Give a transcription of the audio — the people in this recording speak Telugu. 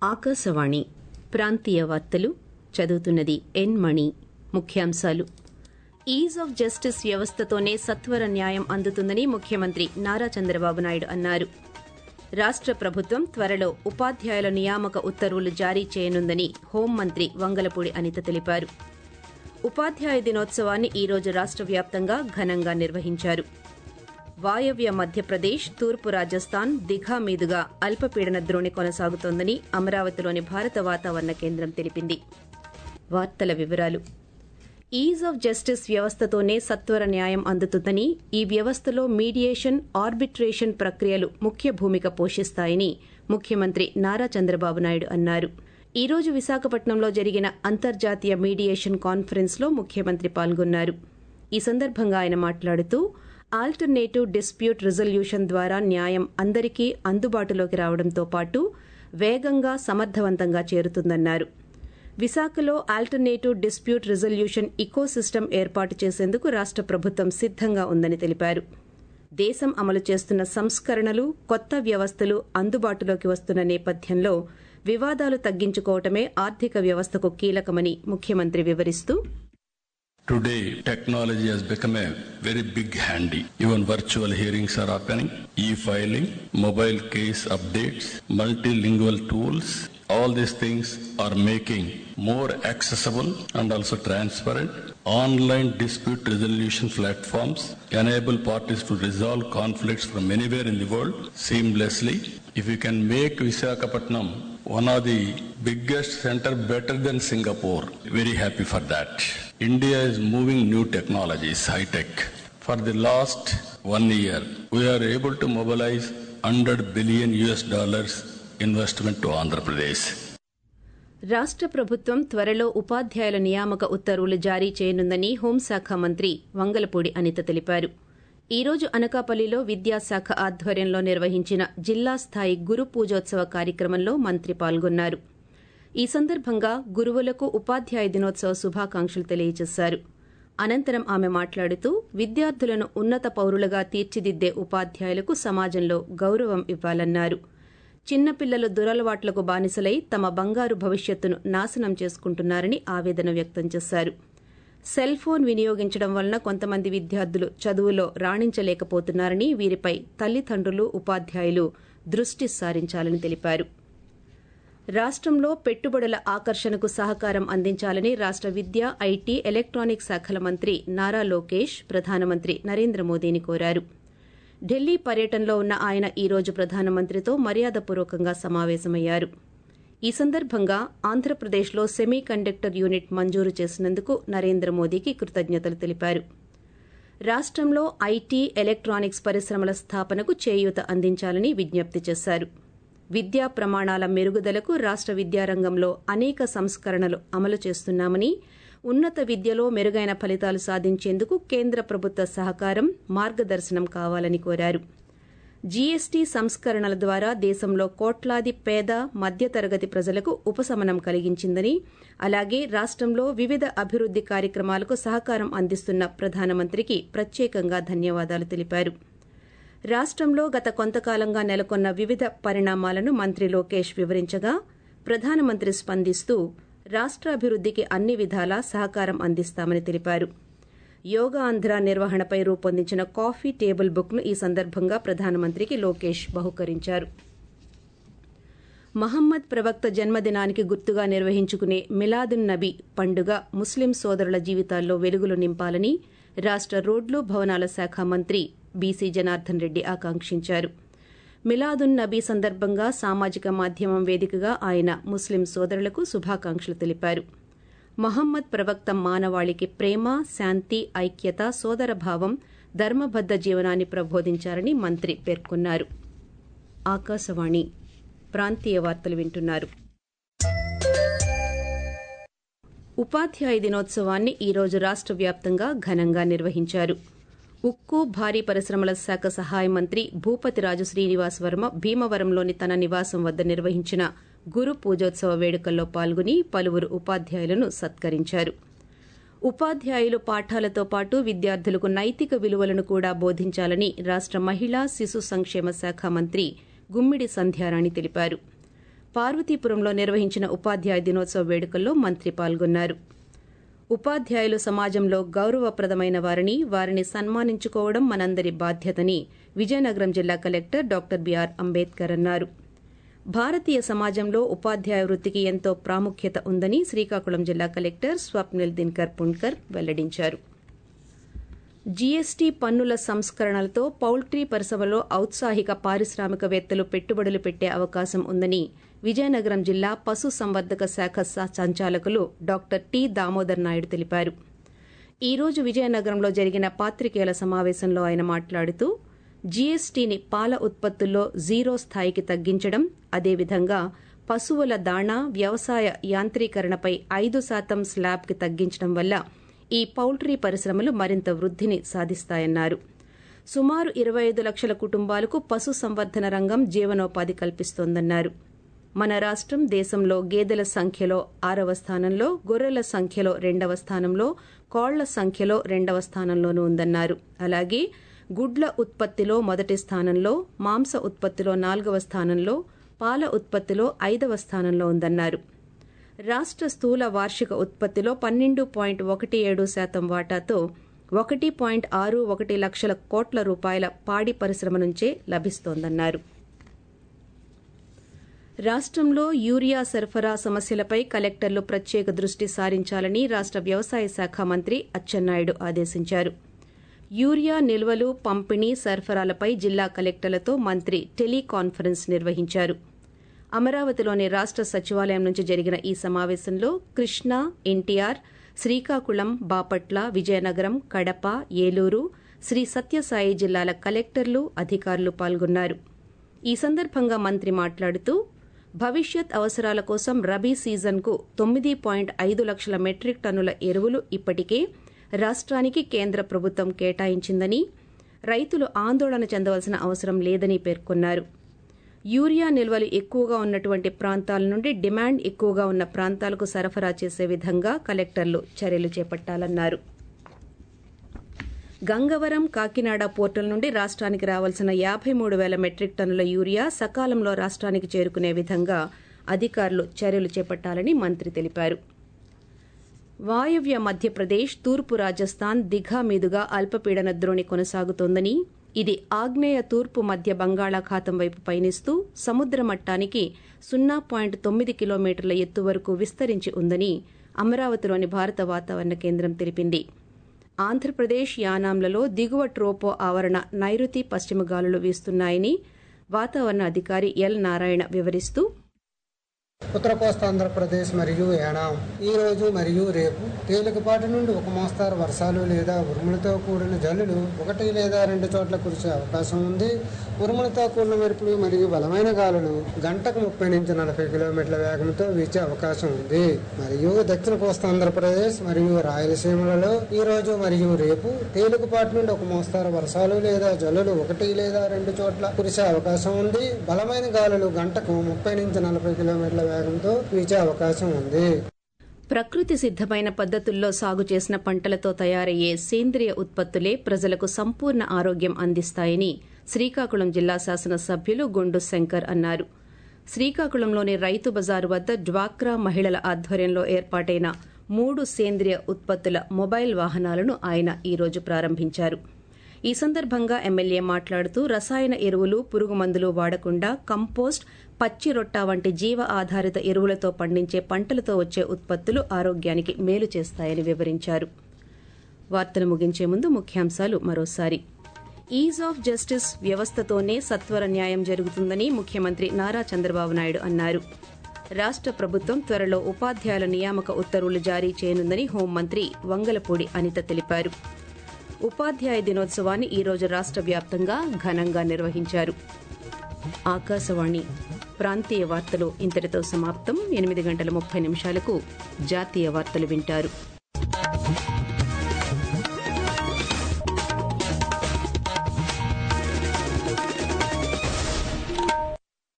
ఆకాశవాణి ప్రాంతీయ వార్తలు చదువుతున్నది ఎన్ మణి ముఖ్యాంశాలు ఈజ్ ఆఫ్ జస్టిస్ వ్యవస్థతోనే సత్వర న్యాయం అందుతుందని ముఖ్యమంత్రి నారా చంద్రబాబు నాయుడు అన్నారు రాష్ట ప్రభుత్వం త్వరలో ఉపాధ్యాయుల నియామక ఉత్తర్వులు జారీ చేయనుందని హోంమంత్రి వంగలపూడి అనిత తెలిపారు ఉపాధ్యాయ దినోత్సవాన్ని ఈ రోజు రాష్ట వ్యాప్తంగా ఘనంగా నిర్వహించారు వాయవ్య మధ్యప్రదేశ్ తూర్పు రాజస్థాన్ దిఘా మీదుగా అల్పపీడన ద్రోణి కొనసాగుతోందని అమరావతిలోని భారత వాతావరణ కేంద్రం తెలిపింది వార్తల వివరాలు ఈజ్ ఆఫ్ జస్టిస్ వ్యవస్థతోనే సత్వర న్యాయం అందుతుందని ఈ వ్యవస్థలో మీడియేషన్ ఆర్బిట్రేషన్ ప్రక్రియలు ముఖ్య భూమిక పోషిస్తాయని ముఖ్యమంత్రి నారా చంద్రబాబు నాయుడు అన్నారు ఈ రోజు విశాఖపట్నంలో జరిగిన అంతర్జాతీయ మీడియేషన్ కాన్ఫరెన్స్ లో ముఖ్యమంత్రి పాల్గొన్నారు ఈ సందర్భంగా ఆయన మాట్లాడుతూ ఆల్టర్నేటివ్ డిస్ప్యూట్ రిజల్యూషన్ ద్వారా న్యాయం అందరికీ అందుబాటులోకి రావడంతో పాటు వేగంగా సమర్థవంతంగా చేరుతుందన్నారు విశాఖలో ఆల్టర్నేటివ్ డిస్ప్యూట్ రిజల్యూషన్ ఇకోసిస్టమ్ ఏర్పాటు చేసేందుకు రాష్ట ప్రభుత్వం సిద్దంగా ఉందని తెలిపారు దేశం అమలు చేస్తున్న సంస్కరణలు కొత్త వ్యవస్థలు అందుబాటులోకి వస్తున్న నేపథ్యంలో వివాదాలు తగ్గించుకోవటమే ఆర్థిక వ్యవస్థకు కీలకమని ముఖ్యమంత్రి వివరిస్తూ Today, technology has become a very big handy. Even virtual hearings are happening, e-filing, mobile case updates, multilingual tools. All these things are making more accessible and also transparent. Online dispute resolution platforms enable parties to resolve conflicts from anywhere in the world seamlessly. If you can make Visakhapatnam one of the biggest center better than Singapore, very happy for that. India is moving new technologies, high tech. For the last one year, we are able to mobilize 100 billion US dollars investment to Andhra Pradesh. రాష్ట ప్రభుత్వం త్వరలో ఉపాధ్యాయుల నియామక ఉత్తర్వులు జారీ చేయనుందని హోంశాఖ మంత్రి వంగలపూడి అనిత తెలిపారు ఈ రోజు అనకాపల్లిలో విద్యాశాఖ ఆధ్వర్యంలో నిర్వహించిన జిల్లా స్థాయి గురు పూజోత్సవ కార్యక్రమంలో మంత్రి పాల్గొన్నారు ఈ సందర్భంగా గురువులకు ఉపాధ్యాయ దినోత్సవ శుభాకాంక్షలు తెలియజేశారు అనంతరం ఆమె మాట్లాడుతూ విద్యార్థులను ఉన్నత పౌరులుగా తీర్చిదిద్దే ఉపాధ్యాయులకు సమాజంలో గౌరవం ఇవ్వాలన్నారు చిన్నపిల్లలు దురలవాట్లకు బానిసలై తమ బంగారు భవిష్యత్తును నాశనం చేసుకుంటున్నారని ఆవేదన వ్యక్తం చేశారు సెల్ ఫోన్ వినియోగించడం వలన కొంతమంది విద్యార్థులు చదువులో రాణించలేకపోతున్నారని వీరిపై తల్లిదండ్రులు ఉపాధ్యాయులు దృష్టి సారించాలని తెలిపారు రాష్టంలో పెట్టుబడుల ఆకర్షణకు సహకారం అందించాలని రాష్ట విద్య ఐటీ ఎలక్ట్రానిక్ శాఖల మంత్రి నారా లోకేష్ ప్రధానమంత్రి నరేంద్ర మోదీని కోరారు ఢిల్లీ పర్యటనలో ఉన్న ఆయన ఈ రోజు ప్రధానమంత్రితో మర్యాదపూర్వకంగా సమావేశమయ్యారు ఈ సందర్భంగా ఆంధ్రప్రదేశ్లో సెమీ కండక్టర్ యూనిట్ మంజూరు చేసినందుకు నరేంద్ర మోదీకి కృతజ్ఞతలు తెలిపారు రాష్టంలో ఐటీ ఎలక్ట్రానిక్స్ పరిశ్రమల స్థాపనకు చేయూత అందించాలని విజ్ఞప్తి చేశారు విద్యా ప్రమాణాల మెరుగుదలకు రాష్ట విద్యారంగంలో అనేక సంస్కరణలు అమలు చేస్తున్నామని ఉన్నత విద్యలో మెరుగైన ఫలితాలు సాధించేందుకు కేంద్ర ప్రభుత్వ సహకారం మార్గదర్శనం కావాలని కోరారు జీఎస్టీ సంస్కరణల ద్వారా దేశంలో కోట్లాది పేద మధ్యతరగతి ప్రజలకు ఉపశమనం కలిగించిందని అలాగే రాష్టంలో వివిధ అభివృద్ది కార్యక్రమాలకు సహకారం అందిస్తున్న ప్రధానమంత్రికి ప్రత్యేకంగా ధన్యవాదాలు తెలిపారు రాష్టంలో గత కొంతకాలంగా నెలకొన్న వివిధ పరిణామాలను మంత్రి లోకేష్ వివరించగా ప్రధానమంత్రి స్పందిస్తూ రాష్టాభివృద్దికి అన్ని విధాలా సహకారం అందిస్తామని తెలిపారు యోగా ఆంధ్ర నిర్వహణపై రూపొందించిన కాఫీ టేబుల్ బుక్ ను ఈ సందర్భంగా ప్రధానమంత్రికి లోకేష్ బహుకరించారు మహమ్మద్ ప్రవక్త జన్మదినానికి గుర్తుగా నిర్వహించుకునే మిలాదున్ నబీ పండుగ ముస్లిం సోదరుల జీవితాల్లో వెలుగులు నింపాలని రాష్ట రోడ్లు భవనాల శాఖ మంత్రి బీసీ జనార్దన్ రెడ్డి ఆకాంక్షించారు మిలాదున్ నబీ సందర్భంగా సామాజిక మాధ్యమం వేదికగా ఆయన ముస్లిం సోదరులకు శుభాకాంక్షలు తెలిపారు మహమ్మద్ ప్రవక్త మానవాళికి ప్రేమ శాంతి ఐక్యత సోదరభావం ధర్మబద్ద జీవనాన్ని ప్రబోధించారని మంత్రి పేర్కొన్నారు ఆకాశవాణి ప్రాంతీయ వార్తలు వింటున్నారు ఉపాధ్యాయ దినోత్సవాన్ని ఈ రోజు రాష్ట వ్యాప్తంగా ఘనంగా నిర్వహించారు ఉక్కు భారీ పరిశ్రమల శాఖ సహాయ మంత్రి భూపతిరాజు శ్రీనివాస్ వర్మ భీమవరంలోని తన నివాసం వద్ద నిర్వహించిన గురు పూజోత్సవ వేడుకల్లో పాల్గొని పలువురు ఉపాధ్యాయులను సత్కరించారు ఉపాధ్యాయులు పాఠాలతో పాటు విద్యార్థులకు నైతిక విలువలను కూడా బోధించాలని రాష్ట మహిళా శిశు సంక్షేమ శాఖ మంత్రి గుమ్మిడి సంధ్యారాణి తెలిపారు పార్వతీపురంలో నిర్వహించిన ఉపాధ్యాయ దినోత్సవ వేడుకల్లో మంత్రి పాల్గొన్నారు ఉపాధ్యాయులు సమాజంలో గౌరవప్రదమైన వారిని వారిని సన్మానించుకోవడం మనందరి బాధ్యతని విజయనగరం జిల్లా కలెక్టర్ డాక్టర్ బిఆర్ అంబేద్కర్ అన్నారు భారతీయ సమాజంలో ఉపాధ్యాయ వృత్తికి ఎంతో ప్రాముఖ్యత ఉందని శ్రీకాకుళం జిల్లా కలెక్టర్ స్వప్నిల్ దిన్కర్ పుణ్కర్ వెల్లడించారు జీఎస్టీ పన్నుల సంస్కరణలతో పౌల్ట్రీ పరిశ్రమలో ఔత్సాహిక పారిశ్రామికవేత్తలు పెట్టుబడులు పెట్టే అవకాశం ఉందని విజయనగరం జిల్లా పశు సంవర్ధక శాఖ సంచాలకులు డాక్టర్ టి దామోదర్ నాయుడు తెలిపారు ఈ రోజు విజయనగరంలో జరిగిన పాత్రికేయుల సమావేశంలో ఆయన మాట్లాడుతూ జీఎస్టీని పాల ఉత్పత్తుల్లో జీరో స్థాయికి తగ్గించడం అదేవిధంగా పశువుల దాణా వ్యవసాయ యాంత్రీకరణపై ఐదు శాతం స్లాబ్కి తగ్గించడం వల్ల ఈ పౌల్ట్రీ పరిశ్రమలు మరింత వృద్ధిని సాధిస్తాయన్నారు సుమారు ఇరవై ఐదు లక్షల కుటుంబాలకు పశు సంవర్ధన రంగం జీవనోపాధి కల్పిస్తోందన్నారు మన రాష్టం దేశంలో గేదెల సంఖ్యలో ఆరవ స్థానంలో గొర్రెల సంఖ్యలో రెండవ స్థానంలో కోళ్ల సంఖ్యలో రెండవ స్థానంలోనూ ఉందన్నారు అలాగే గుడ్ల ఉత్పత్తిలో మొదటి స్థానంలో మాంస ఉత్పత్తిలో నాలుగవ స్థానంలో పాల ఉత్పత్తిలో ఐదవ స్థానంలో ఉందన్నారు రాష్ట్ర స్థూల వార్షిక ఉత్పత్తిలో పన్నెండు పాయింట్ ఒకటి ఏడు శాతం వాటాతో ఒకటి పాయింట్ ఆరు ఒకటి లక్షల కోట్ల రూపాయల పాడి పరిశ్రమ నుంచే లభిస్తోందన్నారు రాష్టంలో యూరియా సరఫరా సమస్యలపై కలెక్టర్లు ప్రత్యేక దృష్టి సారించాలని రాష్ట వ్యవసాయ శాఖ మంత్రి అచ్చెన్నాయుడు ఆదేశించారు యూరియా నిల్వలు పంపిణీ సరఫరాలపై జిల్లా కలెక్టర్లతో మంత్రి టెలికాన్ఫరెన్స్ నిర్వహించారు అమరావతిలోని రాష్ట సచివాలయం నుంచి జరిగిన ఈ సమావేశంలో కృష్ణా ఎన్టీఆర్ శ్రీకాకుళం బాపట్ల విజయనగరం కడప ఏలూరు శ్రీ సత్యసాయి జిల్లాల కలెక్టర్లు అధికారులు పాల్గొన్నారు ఈ సందర్భంగా మంత్రి మాట్లాడుతూ భవిష్యత్ అవసరాల కోసం రబీ సీజన్కు తొమ్మిది పాయింట్ ఐదు లక్షల మెట్రిక్ టన్నుల ఎరువులు ఇప్పటికే రాష్ట్రానికి కేంద్ర ప్రభుత్వం కేటాయించిందని రైతులు ఆందోళన చెందవలసిన అవసరం లేదని పేర్కొన్నారు యూరియా నిల్వలు ఎక్కువగా ఉన్నటువంటి ప్రాంతాల నుండి డిమాండ్ ఎక్కువగా ఉన్న ప్రాంతాలకు సరఫరా చేసే విధంగా కలెక్టర్లు చర్యలు చేపట్టాలన్నారు గంగవరం కాకినాడ పోర్టల్ నుండి రాష్ట్రానికి రావాల్సిన యాభై మూడు వేల మెట్రిక్ టన్నుల యూరియా సకాలంలో రాష్ట్రానికి చేరుకునే విధంగా అధికారులు చర్యలు చేపట్టాలని మంత్రి తెలిపారు వాయవ్య మధ్యప్రదేశ్ తూర్పు రాజస్థాన్ దిఘా మీదుగా అల్పపీడన ద్రోణి కొనసాగుతోందని ఇది ఆగ్నేయ తూర్పు మధ్య బంగాళాఖాతం వైపు పయనిస్తూ సముద్ర మట్టానికి సున్నా పాయింట్ తొమ్మిది కిలోమీటర్ల ఎత్తు వరకు విస్తరించి ఉందని అమరావతిలోని భారత వాతావరణ కేంద్రం తెలిపింది ఆంధ్రప్రదేశ్ యానాంలలో దిగువ ట్రోపో ఆవరణ నైరుతి పశ్చిమ గాలులు వీస్తున్నాయని వాతావరణ అధికారి ఎల్ నారాయణ వివరిస్తూ ఉత్తర కోస్తా ఆంధ్రప్రదేశ్ మరియు యానాం ఈ రోజు మరియు రేపు తేలికపాటి నుండి ఒక మోస్తారు వర్షాలు లేదా ఉరుములతో కూడిన జల్లులు ఒకటి లేదా రెండు చోట్ల కురిసే అవకాశం ఉంది ఉరుములతో కూడిన మెరుపులు మరియు బలమైన గాలులు గంటకు ముప్పై నుంచి నలభై కిలోమీటర్ల వేగంతో వీచే అవకాశం ఉంది మరియు దక్షిణ కోస్తా ఆంధ్రప్రదేశ్ మరియు రాయలసీమలలో ఈ రోజు మరియు రేపు తేలికపాటి నుండి ఒక మోస్తారు వర్షాలు లేదా జల్లులు ఒకటి లేదా రెండు చోట్ల కురిసే అవకాశం ఉంది బలమైన గాలులు గంటకు ముప్పై నుంచి నలభై కిలోమీటర్ల వేగంతో వీచే అవకాశం ఉంది ప్రకృతి సిద్దమైన పద్దతుల్లో సాగు చేసిన పంటలతో తయారయ్యే సేంద్రియ ఉత్పత్తులే ప్రజలకు సంపూర్ణ ఆరోగ్యం అందిస్తాయని శ్రీకాకుళం జిల్లా శాసన సభ్యులు గుండు శంకర్ అన్నారు శ్రీకాకుళంలోని రైతు బజారు వద్ద డ్వాక్రా మహిళల ఆధ్వర్యంలో ఏర్పాటైన మూడు సేంద్రియ ఉత్పత్తుల మొబైల్ వాహనాలను ఆయన ఈ రోజు ప్రారంభించారు ఈ సందర్భంగా ఎమ్మెల్యే మాట్లాడుతూ రసాయన ఎరువులు పురుగు మందులు వాడకుండా కంపోస్ట్ పచ్చి రొట్ట వంటి జీవ ఆధారిత ఎరువులతో పండించే పంటలతో వచ్చే ఉత్పత్తులు ఆరోగ్యానికి మేలు చేస్తాయని వివరించారు వార్తలు ముగించే ముందు ముఖ్యాంశాలు మరోసారి ఈజ్ ఆఫ్ జస్టిస్ వ్యవస్థతోనే సత్వర న్యాయం జరుగుతుందని ముఖ్యమంత్రి నారా చంద్రబాబు నాయుడు అన్నారు రాష్ట ప్రభుత్వం త్వరలో ఉపాధ్యాయుల నియామక ఉత్తర్వులు జారీ చేయనుందని హోంమంత్రి వంగలపూడి అనిత తెలిపారు ఉపాధ్యాయ దినోత్సవాన్ని ఈ రోజు రాష్ట వ్యాప్తంగా ఘనంగా నిర్వహించారు ఆకాశవాణి ప్రాంతీయ వార్తలు ఇంతటితో సమాప్తం ఎనిమిది గంటల ముప్పై నిమిషాలకు జాతీయ వార్తలు వింటారు